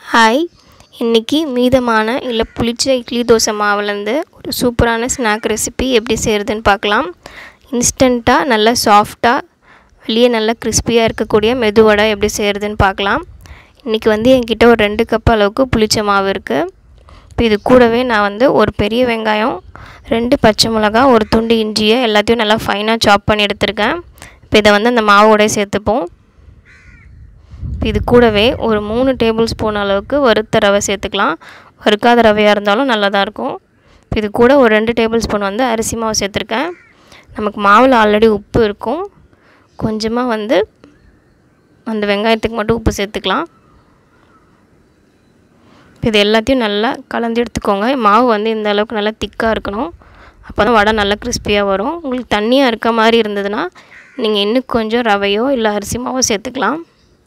hi இன்றைக்கி மீதமான இல்லை புளிச்ச இட்லி தோசை மாவுலேருந்து ஒரு சூப்பரான ஸ்நாக் ரெசிபி எப்படி செய்கிறதுன்னு பார்க்கலாம் இன்ஸ்டண்ட்டாக நல்லா சாஃப்டாக வெளியே நல்லா கிறிஸ்பியாக இருக்கக்கூடிய மெதுவடை எப்படி செய்கிறதுன்னு பார்க்கலாம் இன்றைக்கி வந்து என்கிட்ட ஒரு ரெண்டு கப் அளவுக்கு புளிச்ச மாவு இருக்குது இப்போ இது கூடவே நான் வந்து ஒரு பெரிய வெங்காயம் ரெண்டு பச்சை மிளகா ஒரு துண்டு இஞ்சியை எல்லாத்தையும் நல்லா ஃபைனாக சாப் பண்ணி எடுத்திருக்கேன் இப்போ இதை வந்து அந்த மாவோட சேர்த்துப்போம் இது கூடவே ஒரு மூணு டேபிள் ஸ்பூன் அளவுக்கு வறுத்த ரவை சேர்த்துக்கலாம் வறுக்காத ரவையாக இருந்தாலும் நல்லா தான் இருக்கும் இது கூட ஒரு ரெண்டு டேபிள் ஸ்பூன் வந்து அரிசி மாவு சேர்த்துருக்கேன் நமக்கு மாவில் ஆல்ரெடி உப்பு இருக்கும் கொஞ்சமாக வந்து அந்த வெங்காயத்துக்கு மட்டும் உப்பு சேர்த்துக்கலாம் இது எல்லாத்தையும் நல்லா கலந்து எடுத்துக்கோங்க மாவு வந்து இந்த அளவுக்கு நல்லா திக்காக இருக்கணும் அப்போ தான் வடை நல்லா கிறிஸ்பியாக வரும் உங்களுக்கு தண்ணியாக இருக்க மாதிரி இருந்ததுன்னா நீங்கள் இன்னும் கொஞ்சம் ரவையோ இல்லை அரிசி மாவோ சேர்த்துக்கலாம்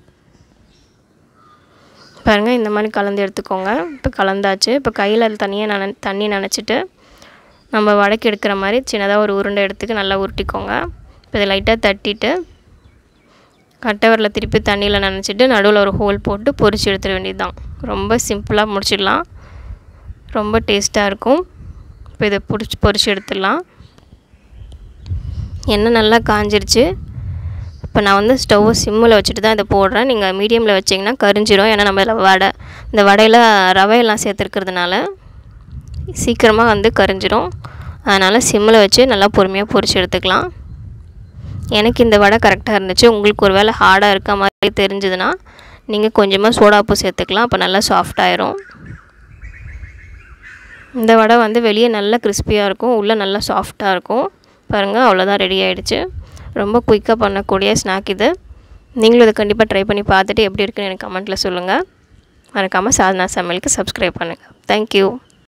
பாருங்கள் இந்த மாதிரி கலந்து எடுத்துக்கோங்க இப்போ கலந்தாச்சு இப்போ கையில் தனியாக நன தண்ணி நனைச்சிட்டு நம்ம வடக்கு எடுக்கிற மாதிரி சின்னதாக ஒரு உருண்டை எடுத்துக்கு நல்லா உருட்டிக்கோங்க இப்போ இதை லைட்டாக தட்டிட்டு கட்டவரில் திருப்பி தண்ணியில் நனைச்சிட்டு நடுவில் ஒரு ஹோல் போட்டு பொரிச்சு எடுத்துட வேண்டியது தான் ரொம்ப சிம்பிளாக முடிச்சிடலாம் ரொம்ப டேஸ்ட்டாக இருக்கும் இப்போ இதை பிடிச்சி பொரிச்சு எடுத்துடலாம் எண்ணெய் நல்லா காஞ்சிருச்சு இப்போ நான் வந்து ஸ்டவ்வை சிம்மில் வச்சுட்டு தான் இதை போடுறேன் நீங்கள் மீடியமில் வச்சிங்கன்னா கரிஞ்சிரும் ஏன்னா நம்ம இதில் வடை இந்த வடையில் ரவையெல்லாம் சேர்த்துருக்கிறதுனால சீக்கிரமாக வந்து கரிஞ்சிரும் அதனால் சிம்மில் வச்சு நல்லா பொறுமையாக பொரிச்சு எடுத்துக்கலாம் எனக்கு இந்த வடை கரெக்டாக இருந்துச்சு உங்களுக்கு ஒரு வேளை ஹார்டாக இருக்க மாதிரி தெரிஞ்சதுன்னா நீங்கள் கொஞ்சமாக சோடாப்பு சேர்த்துக்கலாம் அப்போ நல்லா சாஃப்டாயிரும் இந்த வடை வந்து வெளியே நல்லா கிறிஸ்பியாக இருக்கும் உள்ளே நல்லா சாஃப்டாக இருக்கும் பாருங்கள் அவ்வளோதான் ரெடி ஆகிடுச்சு ரொம்ப குயிக்காக பண்ணக்கூடிய ஸ்நாக் இது நீங்களும் இதை கண்டிப்பாக ட்ரை பண்ணி பார்த்துட்டு எப்படி இருக்குன்னு எனக்கு கமெண்ட்டில் சொல்லுங்கள் மறக்காமல் சாதனா சமையலுக்கு சப்ஸ்கிரைப் பண்ணுங்கள் தேங்க்யூ